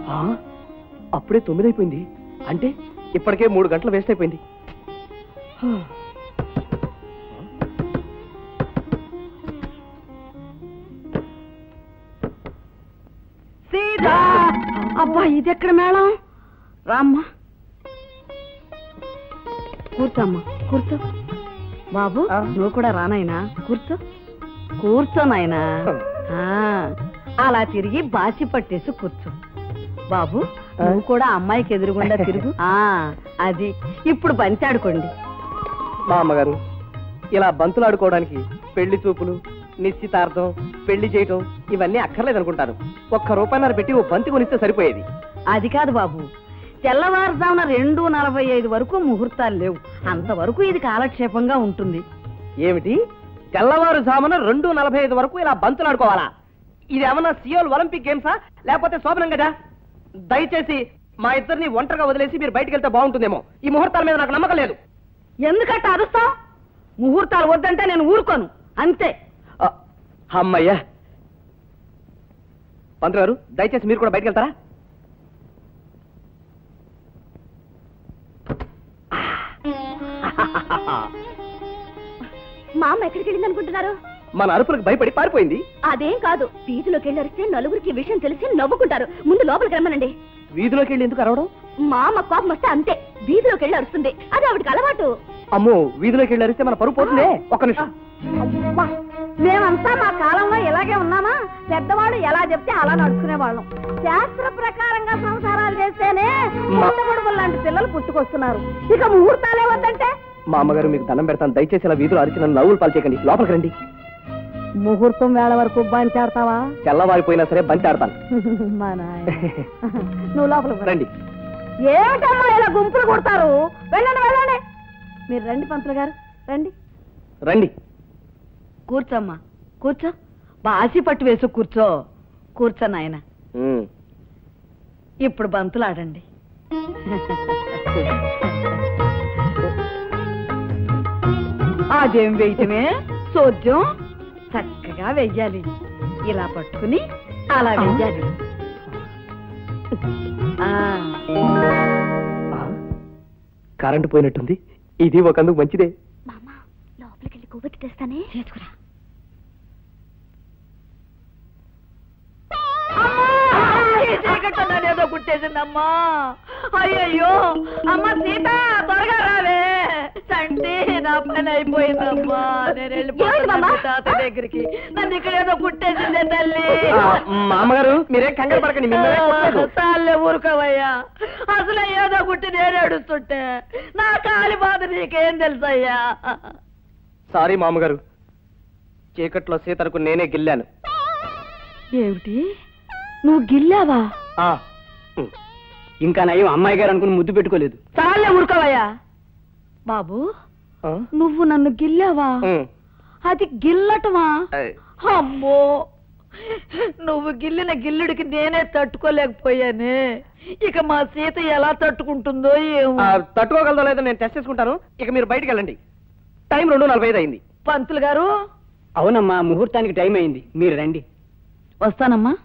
ఆ, అప్పుడే తొమ్మిది అయిపోయింది అంటే ఇప్పటికే మూడు గంటలు వేస్ట్ అయిపోయింది సీతా అబ్బా ఇది ఎక్కడ మేళం రామ్మా కూర్చోమ్మా కూర్చో బాబు ఆ? నువ్వు కూడా రానాయనా కూర్చో కూర్చో నాయనా ఆ, అలా తిరిగి బాచి పట్టేసి కూర్చో బాబు ఆ? నువ్వు కూడా అమ్మాయికి ఎదురుగుండా తిరుగు ఆ అది ఇప్పుడు బంతి ఆడుకోండి మా అమ్మగారు ఇలా బంతులాడుకోవడానికి పెళ్లి చూపులు నిశ్చితార్థం పెళ్లి చేయటం ఇవన్నీ అక్కర్లేదు అనుకుంటాను ఒక్క రూపాయన్నర పెట్టి ఓ బంతి కొనిస్తే సరిపోయేది అది కాదు బాబు తెల్లవారుజామున రెండు నలభై ఐదు వరకు ముహూర్తాలు లేవు అంతవరకు ఇది కాలక్షేపంగా ఉంటుంది ఏమిటి తెల్లవారుజామున రెండు నలభై ఐదు వరకు ఇలా బంతులాడుకోవాలా ఇది ఏమన్నా సియోల్ ఒలింపిక్ గేమ్సా లేకపోతే శోభనం కదా దయచేసి మా ఇద్దరిని ఒంటరిగా వదిలేసి మీరు బయటికి వెళ్తే బాగుంటుందేమో ఈ ముహూర్తాల మీద నాకు నమ్మకం లేదు ఎందుకంటే అరుస్తావు ముహూర్తాలు వద్దంటే నేను ఊరుకోను అంతే ఆ, అమ్మయ్యా పంతులు గారు దయచేసి మీరు కూడా బయటికి వెళ్తారా మా అమ్మ ఎక్కడికి వెళ్ళింది అనుకుంటున్నారు మన అరుపులకు భయపడి పారిపోయింది అదేం కాదు వీధిలోకి వెళ్ళి అరిస్తే నలుగురికి విషయం తెలిసి నవ్వుకుంటారు ముందు లోపలికి రమ్మనండి వీధిలోకి వెళ్ళి ఎందుకు అరవడం మా అమ్మ కోపం వస్తే అంతే వీధిలోకి వెళ్ళి అరుస్తుంది అది ఆవిడకి అలవాటు అమ్మో వీధిలోకి వెళ్ళి అరిస్తే మన పరువు పోతుందే ఒక్క నిమిషం అబ్బా, మేమంతా మా కాలంలో ఇలాగే ఉన్నామా పెద్దవాళ్ళు ఎలా చెప్తే అలా నడుచుకునే వాళ్ళం శాస్త్ర ప్రకారంగా సంసారాలు చేస్తేనే మా- పుట్టగొడుగులు లాంటి పిల్లలు పుట్టుకొస్తున్నారు ఇక ముహూర్తాలే వద్దంటే మా అమ్మగారు మీకు దండం పెడతాను దయచేసి ఇలా వీధిలో అరిచి నన్ను నవ్వులు పాలు చేయకండి లోపలికి రండి ముహూర్తం వేళ వరకు బంతి ఆడతావా తెల్లవారిపోయినా సరే బంతి ఆడతాను మా నాయన నువ్వు లోపలికి రా. రండి ఏమిటమ్మా ఇలా గుంపులు కొడతారు వెళ్ళండి వెళ్ళండి మీరు రండి పంతులు గారు రండి రండి కూర్చోమ్మా కూర్చో బాసి పట్టు వేసు కూర్చో కూర్చో నాయన ఉమ్. ఇప్పుడు బంతులు ఆడండి అదేం వేయటమే సోద్యం చక్కగా వెయ్యాలి ఇలా పట్టుకుని అలా వెయ్యాలి ఆ, ఆ, కరెంటు పోయినట్టుంది ఇది ఒకందుకు మంచిదే మా అమ్మ లోపలికి వెళ్ళి కొవ్వెత్తి తెస్తానే చేసుకురా ఏదో కుట్టేసిందమ్మా అయ్యయ్యో అమ్మ సీత త్వరగా రావే సంటి నా పని అయిపోయిందమ్మా నేను ఏమైంది వెళ్ళిపోతున్నా మామ? మీ తాత దగ్గరికి నన్ను ఇక్కడ ఏదో కుట్టేసిందే తల్లి ఆ, మా అమ్మగారు మీరేం కంగారు పడకండి మిమ్మల్ని ఏం కొట్టలేదు. చాలే ఊరుకోవయ్యా అసలు ఏదో కుట్టి నేను ఏడుస్తుంటే నా కాలి బాధ నీకేం తెలుసయ్యా సారీ మామగారు చీకట్లో సీతరకు నేనే గిల్లాను ఏమిటి నువ్వు గిల్లావా ఆ, ఉమ్. ఇంకా నయం అమ్మాయి గారు అనుకుని ముద్దు పెట్టుకోలేదు చాలే ఊరుకోవయ్యా బాబు ఆ? నువ్వు నన్ను గిల్లావా ఉమ్. అది గిల్లటమా ఐ, అమ్మో నువ్వు గిల్లిన గిల్లుడికి నేనే తట్టుకోలేకపోయానే ఇక మా సీత ఎలా తట్టుకుంటుందో ఏమో ఆ, తట్టుకోగలదో లేదో నేను టెస్ట్ చేసుకుంటాను ఇక మీరు బయటికి వెళ్ళండి టైం రెండు నలభై ఐదు అయింది పంతులు గారు అవునమ్మా ముహూర్తానికి టైం అయింది మీరు రండి వస్తానమ్మా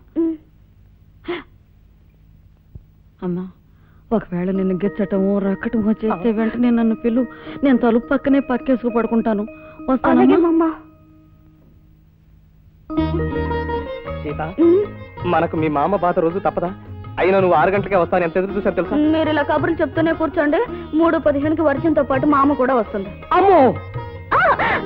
అమ్మా ఒకవేళ నిన్ను గిచ్చటమో రక్కటమో చేస్తే వెంటనే నన్ను పిలు నేను తలుపు పక్కనే పక్కేసుకు పడుకుంటాను వస్తానమ్మా సీత మనకు మీ మామ బాధ రోజు తప్పదా అయినా నువ్వు ఆరు గంటలకే వస్తాను ఎంత ఎదురు చూసారు తెలుసా మీరు ఇలా కబుర్లు చెప్తూనే కూర్చోండి మూడు పదిహేనుకి వర్షంతో పాటు మా అమ్మ కూడా వస్తుంది అమ్మో ఆ!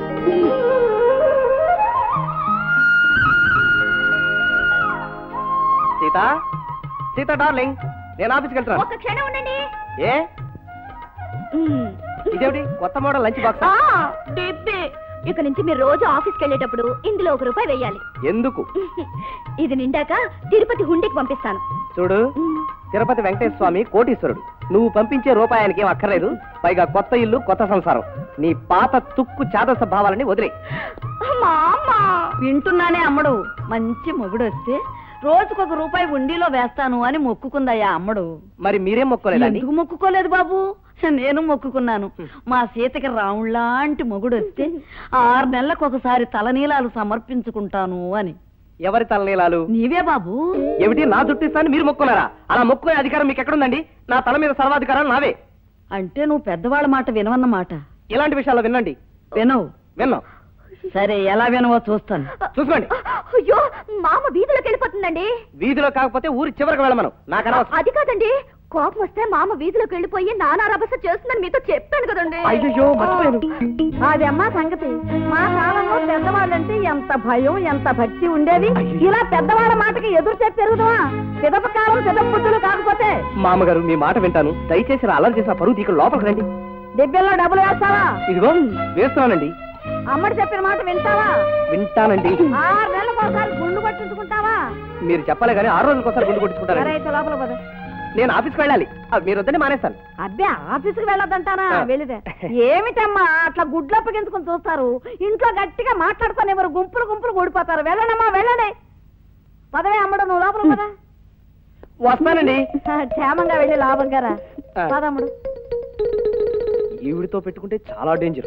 సీత సీత డార్లింగ్ నేను ఆఫీస్కి వెళ్తాను ఒక్క క్షణం ఉండండి ఏ ఉమ్. ఇదేమిటి కొత్త మోడల్ లంచ్ బాక్స్ ఆ, డిబ్బి. ఇక నుంచి మీరు రోజు ఆఫీస్కి వెళ్ళేటప్పుడు ఇందులో ఒక రూపాయి వేయాలి ఎందుకు ఇది నిండాక తిరుపతి హుండీకి పంపిస్తాను చూడు తిరుపతి వెంకటేశ్వర స్వామి కోటీశ్వరుడు నువ్వు పంపించే రూపాయానికి ఏం అక్కర్లేదు పైగా కొత్త ఇల్లు కొత్త సంసారం నీ పాత తుక్కు చాదస భావాలని వదిలే మా అమ్మ వింటున్నానే అమ్మడు మంచి మొగుడు వస్తే రోజుకొక రూపాయి ఉండిలో వేస్తాను అని మొక్కుకుందయ్యా అమ్మడు మరి మీరేం మొక్కలేదండి ఎందుకు మొక్కుకోలేదు బాబు నేను మొక్కుకున్నాను మా సీతకి రావుళ్లాంటి మొగుడు వస్తే ఆరు నెలలకు ఒకసారి తలనీలాలు సమర్పించుకుంటాను అని ఎవరి తలనీలాలు నీవే బాబు ఏమిటి నా జుట్టు ఇస్తాను మీరు మొక్కున్నారా అలా మొక్కునే అధికారం మీకు ఎక్కడుందండి నా తల మీద సర్వాధికారం నావే అంటే నువ్వు పెద్దవాళ్ళ మాట వినవన్నమాట ఇలాంటి విషయాల్లో వినండి వినవు విన్నాం సరే ఎలా వినవో చూస్తాను చూసుకోండి అయ్యో మామ వీధిలోకి వెళ్ళిపోతుందండి వీధిలో కాకపోతే ఊరి చివరికి వెళ్ళమను నాకు అనవసరం అది కాదండి కోపం వస్తే మామ వీధిలోకి వెళ్ళిపోయి నానా రభస చేస్తుందని మీతో చెప్పాను కదండి అయ్యో మర్చిపోయాను అది అమ్మా సంగతి మా కాలంలో పెద్దవాళ్ళంటే ఎంత భయం ఎంత భక్తి ఉండేది ఇలా పెద్దవాళ్ళ మాటకి ఎదురు చెప్పి పెరుగుదామా పిదప కాలం పిదప పుట్టులు కాకపోతే మామగారు మీ మాట వింటాను దయచేసి ఇలా అల్లరి చేసిన పరువు ఇక్కడ లోపలికి రండి దెబ్బెల్లో డబ్బులు వేస్తావా ఇదిగో వేస్తున్నానండి అమ్మడి చెప్పిన మాట వింటావా వింటానండి ఆరు నెలలకు ఒకసారి గుండు పట్టించుకుంటావా మీరు చెప్పలే కానీ ఆరు రోజులకు ఒకసారి గుండు సరే కొట్టించుకుంటారండి అయితే లోపల పద నేను ఆఫీస్కి వెళ్ళాలి అది మీరు వద్దని మానేస్తాను అబ్బే ఆఫీసుకి వెళ్ళొద్దంటానా ఆ. వెళ్ళితే ఏమిటమ్మా అట్లా గుడ్లు అప్పగించుకుని చూస్తారు ఇంట్లో గట్టిగా మాట్లాడుకొని ఎవరు గుంపులు గుంపులు ఓడిపోతారు వెళ్ళండమ్మా వెళ్ళండి పదవే అమ్మడు నువ్వు లోపల పద వస్తానండి క్షేమంగా వెళ్ళి లాభంగా రా ఆ. పదమ్ముడు ఈవిడితో పెట్టుకుంటే చాలా డేంజర్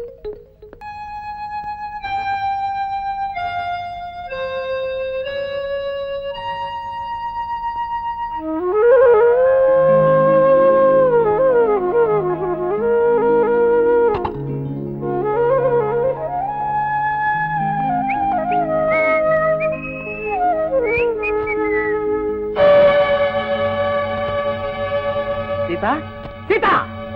సీత సీత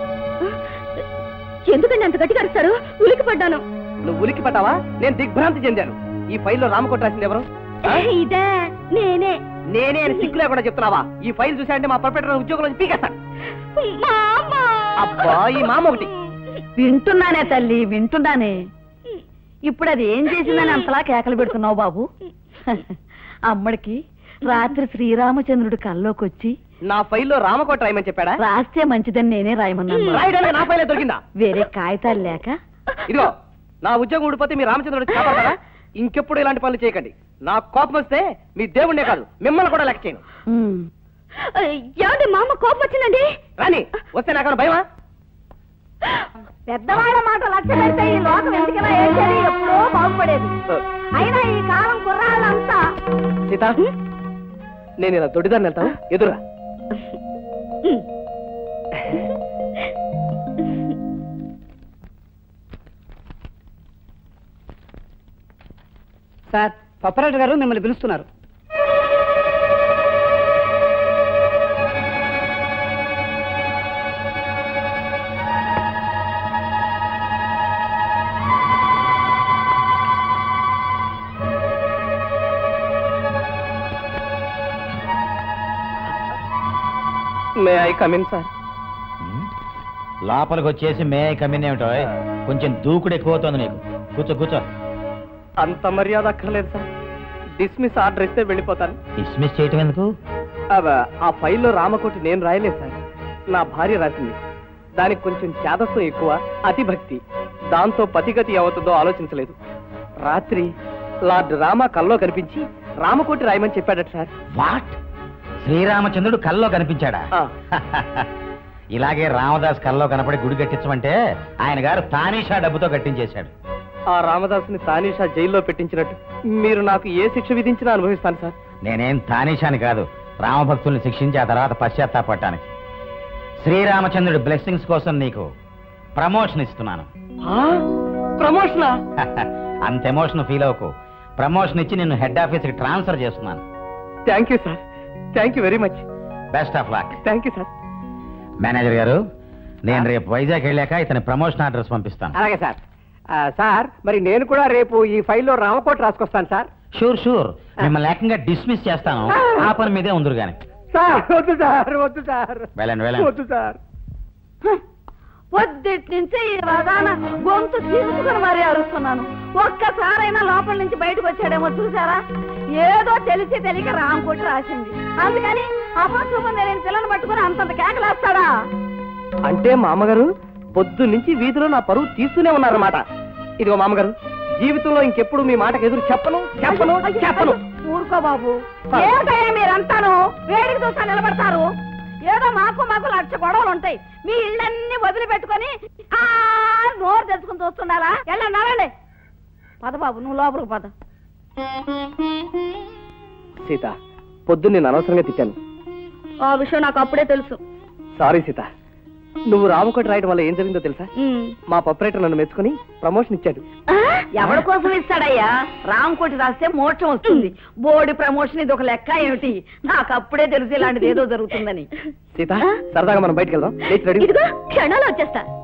ఎందుకండి అంత గట్టిగా అరుస్తారు ఉలికి పడ్డాను నువ్వు ఉలికి పడ్డావా నేను దిగ్భ్రాంతి చెందాను ఈ ఫైల్లో రామకోట రాసింది ఎవరు ఆ? ఇదే నేనే నేనే అని సిగ్గు లేకుండా చెప్తున్నావా ఈ ఫైల్ చూసాయంటే మా ప్రొపరేటర్ ఉద్యోగం నుంచి పీకేస్తాను మామ అబ్బా ఈ మామ ఒకటి వింటున్నానే తల్లి వింటున్నానే ఇప్పుడు అది ఏం చేసిందని అంతలా కేకలు పెడుతున్నావు బాబు అమ్మడికి రాత్రి శ్రీరామచంద్రుడి కల్లోకి వచ్చి నా ఫైల్లో రామకోట రాయమని చెప్పాడా రాస్తే మంచిదని నేనే రాయమన్నాను రాయడానికి నా ఫైలే దొరికిందా వేరే కాగితాలు లేక ఇదిగో నా ఉద్యోగం ఊడిపోతే మీ రామచంద్రుడు వచ్చి కాపాడతారా ఇంకెప్పుడు ఇలాంటి పనులు చేయకండి నా కోపం వస్తే మీ దేవుణ్ణే కాదు మిమ్మల్ని కూడా లెక్క చేయను ఉమ్. ఏమండి మామ కోపం వచ్చిందండి రాని వస్తే నాకు భయమా పెద్దవాళ్ళ మాట లక్ష్య పెడితే ఈ లోకం ఎందుకైనా ఏడ్చేది ఎప్పుడో బాగుపడేది అయినా ఈ కాలం కుర్రాళ్ళంతా సీత నేను ఇలా దొడ్డిదాన్ని వెళ్తాను ఎదురా సార్ పప్పరాజు గారు మిమ్మల్ని పిలుస్తున్నారు may I come in sir um. లోపలికి వచ్చేసి మే కమిన్ ఏమిటో కొంచెం దూకుడు ఎక్కువవుతోంది నీకు కూర్చో కూర్చో అంత మర్యాద అక్కర్లేదు సార్ డిస్మిస్ ఆర్డర్ ఇస్తే వెళ్ళిపోతాను డిస్మిస్ చేయటం ఎందుకు అవ- ఆ ఫైల్లో రామకోటి నేను రాయలేదు సార్ నా భార్య రాసింది దానికి కొంచెం చేదస్తం ఎక్కువ అతి భక్తి దాంతో పతిగతి అవుతుందో ఆలోచించలేదు రాత్రి లార్డ్ రామ కల్లో కనిపించి రామకోటి రాయమని చెప్పాడట సార్ వాట్ శ్రీరామచంద్రుడు కల్లో కనిపించాడా ఆ. ఇలాగే రామదాస్ కల్లో కనపడి గుడి కట్టించమంటే ఆయన గారు తానీషా డబ్బుతో కట్టించేశాడు ఆ రామదాసుని తానీషా జైల్లో పెట్టించినట్టు మీరు నాకు ఏ శిక్ష విధించినా అనుభవిస్తాను సార్ నేనేం తానీషాని కాదు రామభక్తుల్ని శిక్షించి ఆ తర్వాత పశ్చాత్తాపడటానికి శ్రీరామచంద్రుడి బ్లెస్సింగ్స్ కోసం నీకు ప్రమోషన్ ఇస్తున్నాను ప్రమోషనా అంత ఎమోషన్ ఫీల్ అవ్వకు ప్రమోషన్ ఇచ్చి నిన్ను హెడ్ ఆఫీస్కి ట్రాన్స్ఫర్ చేస్తున్నాను thank you sir thank you very much best of luck thank you sir manager గారు నేను రేపు వైజాగ్ వెళ్ళాక ఇతని ప్రమోషన్ అడ్రస్ పంపిస్తాను అలాగే సార్ ఆ, సార్ మరి నేను కూడా రేపు ఈ ఫైల్లో రామకోట రాసుకొస్తాను సార్ షూర్ షూర్ మిమ్మల్ని ఏకంగా డిస్మిస్ చేస్తాను ఆ పని మీదే ఉందరు గాని సార్ వద్దు సార్ వద్దు సార్ వెళ్ళండి వెళ్ళండి వద్దు సార్ పొద్దుటి నుంచి ఈ రదాన గొంతు తీసుకుని మరీ అరుస్తున్నాను ఒక్కసారైనా లోపల నుంచి బయటకు వచ్చాడేమో చూసారా ఏదో తెలిసి తెలియక రామకోటి రాసింది అందుకని అపశుభం తెలియని పిల్లలు పట్టుకుని అంతంత కేకలేస్తాడా అంటే మామగారు పొద్దు నుంచి వీధిలో నా పరువు తీస్తూనే ఉన్నారన్నమాట ఇదిగో మామగారు జీవితంలో ఇంకెప్పుడు మీ మాటకు ఎదురు చెప్పను చెప్పను చెప్పను ఊరుకో బాబు ఏమిటయ్యా మీరంతాను వేడికి చూస్తా నిలబడతారు ఏదో మాకు మాకు లక్ష గొడవలు ఉంటాయి మీ ఇళ్ళన్నీ వదిలిపెట్టుకొని ఆ నోరు తెచ్చుకుని చూస్తున్నారా వెళ్ళండి నడండి పద బాబు నువ్వు లోపలికి పద సీత పొద్దున్న నేను అనవసరంగా తిట్టాను ఆ విషయం నాకు అప్పుడే తెలుసు సారీ సీత నువ్వు రామకోటి రాయడం వల్ల ఏం జరిగిందో తెలుసా ఉమ్. మా పప్పరేటర్ నన్ను మెచ్చుకుని ప్రమోషన్ ఇచ్చాడు ఎవరి కోసం ఇస్తాడయ్యా రామకోటి రాస్తే మోక్షం వస్తుంది బోర్డు ప్రమోషన్ ఇది ఒక లెక్క ఏమిటి నాకు అప్పుడే తెలుసు ఇలాంటిది ఏదో జరుగుతుందని సీత సరదాగా మనం బయటికి వెళ్దాం లేచి రెడీ ఇదిగో క్షణాలు వచ్చేస్తా